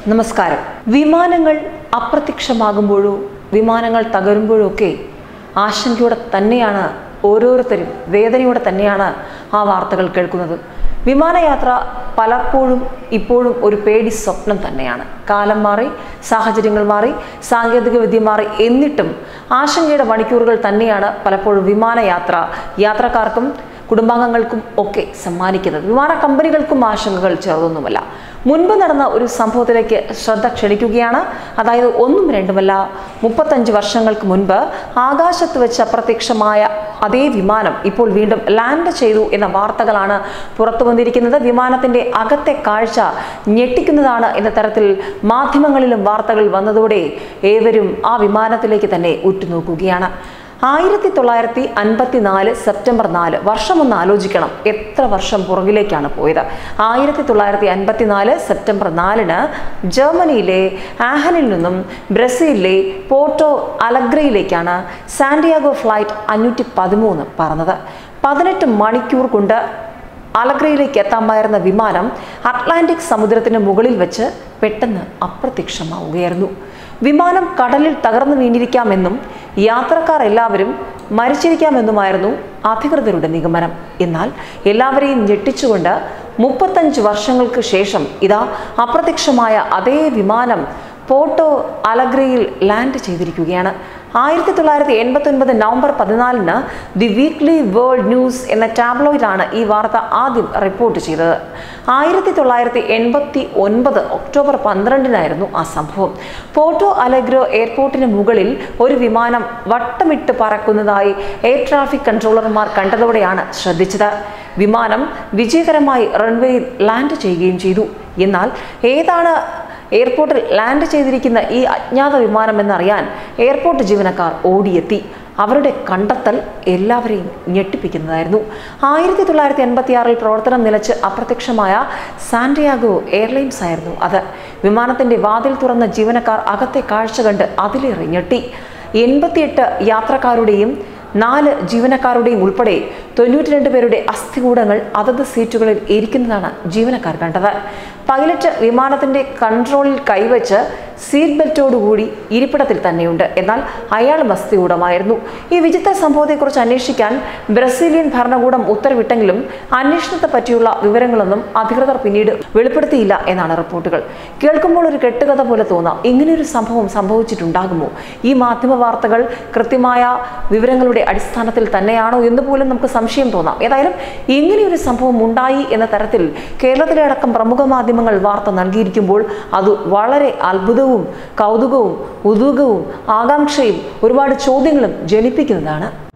നമസ്കാരം വിമാനങ്ങൾ അപ്രത്യക്ഷമാകുമ്പോഴോ വിമാനങ്ങൾ തകരുമ്പോഴോ ഒക്കെ ആശങ്കയോടെ തന്നെയാണ് ഓരോരുത്തരും വേദനയോടെ തന്നെയാണ് ആ വാർത്തകൾ കേൾക്കുന്നത് വിമാനയാത്ര പലപ്പോഴും ഇപ്പോഴും ഒരു പേടി സ്വപ്നം തന്നെയാണ് കാലം മാറി സാഹചര്യങ്ങൾ മാറി സാങ്കേതിക വിദ്യ മാറി എന്നിട്ടും ആശങ്കയുടെ മണിക്കൂറുകൾ തന്നെയാണ് പലപ്പോഴും വിമാനയാത്ര യാത്രക്കാർക്കും കുടുംബാംഗങ്ങൾക്കും ഒക്കെ സമ്മാനിക്കുന്നത് വിമാന കമ്പനികൾക്കും ആശങ്കകൾ ചെറുതൊന്നുമല്ല മുൻപ് നടന്ന ഒരു സംഭവത്തിലേക്ക് ശ്രദ്ധ ക്ഷണിക്കുകയാണ് അതായത് ഒന്നും രണ്ടുമല്ല മുപ്പത്തഞ്ച് വർഷങ്ങൾക്ക് മുൻപ് ആകാശത്ത് വെച്ച് അപ്രത്യക്ഷമായ അതേ വിമാനം ഇപ്പോൾ വീണ്ടും ലാൻഡ് ചെയ്തു എന്ന വാർത്തകളാണ് പുറത്തു വന്നിരിക്കുന്നത് വിമാനത്തിന്റെ അകത്തെ കാഴ്ച ഞെട്ടിക്കുന്നതാണ് എന്ന തരത്തിൽ മാധ്യമങ്ങളിലും വാർത്തകൾ വന്നതോടെ ഏവരും ആ വിമാനത്തിലേക്ക് തന്നെ ഉറ്റുനോക്കുകയാണ് ആയിരത്തി തൊള്ളായിരത്തി അൻപത്തി നാല് സെപ്റ്റംബർ നാല് വർഷം ഒന്ന് ആലോചിക്കണം എത്ര വർഷം പുറകിലേക്കാണ് പോയത് ആയിരത്തി തൊള്ളായിരത്തി അൻപത്തി നാല് സെപ്റ്റംബർ നാലിന് ജർമ്മനിയിലെ ആഹനിൽ നിന്നും ബ്രസീലിലെ പോർട്ടോ അലഗ്രയിലേക്കാണ് സാന്റിയാഗോ ഫ്ലൈറ്റ് അഞ്ഞൂറ്റി പതിമൂന്ന് പറന്നത് പതിനെട്ട് മണിക്കൂർ കൊണ്ട് അലഗ്രയിലേക്ക് എത്താമായിരുന്ന വിമാനം അറ്റ്ലാന്റിക് സമുദ്രത്തിന് മുകളിൽ വെച്ച് പെട്ടെന്ന് അപ്രത്യക്ഷമാവുകയായിരുന്നു വിമാനം കടലിൽ തകർന്നു വീണിരിക്കാമെന്നും യാത്രക്കാർ എല്ലാവരും മരിച്ചിരിക്കാമെന്നുമായിരുന്നു അധികൃതരുടെ നിഗമനം എന്നാൽ എല്ലാവരെയും ഞെട്ടിച്ചുകൊണ്ട് മുപ്പത്തഞ്ച് വർഷങ്ങൾക്ക് ശേഷം ഇതാ അപ്രത്യക്ഷമായ അതേ വിമാനം പോർട്ടോ അലഗ്രയിൽ ലാൻഡ് ചെയ്തിരിക്കുകയാണ് ആയിരത്തി തൊള്ളായിരത്തി എൺപത്തി ഒൻപത് നവംബർ പതിനാലിന് ദി വീക്ക്ലി വേൾഡ് ന്യൂസ് എന്ന ടാബ്ലോയിലാണ് ഈ വാർത്ത ആദ്യം റിപ്പോർട്ട് ചെയ്തത് ആയിരത്തി തൊള്ളായിരത്തി എൺപത്തി ഒൻപത് ഒക്ടോബർ പന്ത്രണ്ടിനായിരുന്നു ആ സംഭവം പോർട്ടോ അലഗ്രോ എയർപോർട്ടിന് മുകളിൽ ഒരു വിമാനം വട്ടമിട്ട് പറക്കുന്നതായി എയർ ട്രാഫിക് കൺട്രോളർമാർ കണ്ടതോടെയാണ് ശ്രദ്ധിച്ചത് വിമാനം വിജയകരമായി റൺവേയിൽ ലാൻഡ് ചെയ്യുകയും ചെയ്തു എന്നാൽ ഏതാണ് എയർപോർട്ടിൽ ലാൻഡ് ചെയ്തിരിക്കുന്ന ഈ അജ്ഞാത വിമാനം എന്നറിയാൻ എയർപോർട്ട് ജീവനക്കാർ ഓടിയെത്തി അവരുടെ കണ്ടെത്തൽ എല്ലാവരെയും ഞെട്ടിപ്പിക്കുന്നതായിരുന്നു ആയിരത്തി തൊള്ളായിരത്തി എൺപത്തി ആറിൽ പ്രവർത്തനം നിലച്ച് അപ്രത്യക്ഷമായ സാന്റിയാഗോ എയർലൈൻസ് ആയിരുന്നു അത് വിമാനത്തിന്റെ വാതിൽ തുറന്ന ജീവനക്കാർ അകത്തെ കാഴ്ച കണ്ട് അതിലേറെ ഞെട്ടി എൺപത്തിയെട്ട് യാത്രക്കാരുടെയും നാല് ജീവനക്കാരുടെയും ഉൾപ്പെടെ തൊണ്ണൂറ്റി രണ്ട് പേരുടെ അസ്ഥികൂടങ്ങൾ അതത് സീറ്റുകളിൽ ഇരിക്കുന്നതാണ് ജീവനക്കാർ കണ്ടത് പൈലറ്റ് വിമാനത്തിന്റെ കൺട്രോളിൽ കൈവച്ച് സീറ്റ് ബെൽറ്റോടുകൂടി ഇരിപ്പിടത്തിൽ തന്നെയുണ്ട് എന്നാൽ അയാൾ അസ്ഥികൂടമായിരുന്നു ഈ വിചിത്ര സംഭവത്തെക്കുറിച്ച് അന്വേഷിക്കാൻ ബ്രസീലിയൻ ഭരണകൂടം ഉത്തരവിട്ടെങ്കിലും അന്വേഷണത്തെ പറ്റിയുള്ള വിവരങ്ങളൊന്നും അധികൃതർ പിന്നീട് വെളിപ്പെടുത്തിയില്ല എന്നാണ് റിപ്പോർട്ടുകൾ കേൾക്കുമ്പോൾ ഒരു കെട്ടുകഥ പോലെ തോന്നാം ഇങ്ങനെയൊരു സംഭവം സംഭവിച്ചിട്ടുണ്ടാകുമോ ഈ മാധ്യമ വാർത്തകൾ കൃത്യമായ വിവരങ്ങളുടെ അടിസ്ഥാനത്തിൽ തന്നെയാണോ എന്ന് പോലും നമുക്ക് സംശയം തോന്നാം ഏതായാലും ഇങ്ങനെയൊരു സംഭവം ഉണ്ടായി എന്ന തരത്തിൽ കേരളത്തിലെ അടക്കം പ്രമുഖ മാധ്യമങ്ങൾ വാർത്ത നൽകിയിരിക്കുമ്പോൾ അത് വളരെ അത്ഭുതവും കൗതുകവും ഉതുകവും ആകാംക്ഷയും ഒരുപാട് ചോദ്യങ്ങളും ജനിപ്പിക്കുന്നതാണ്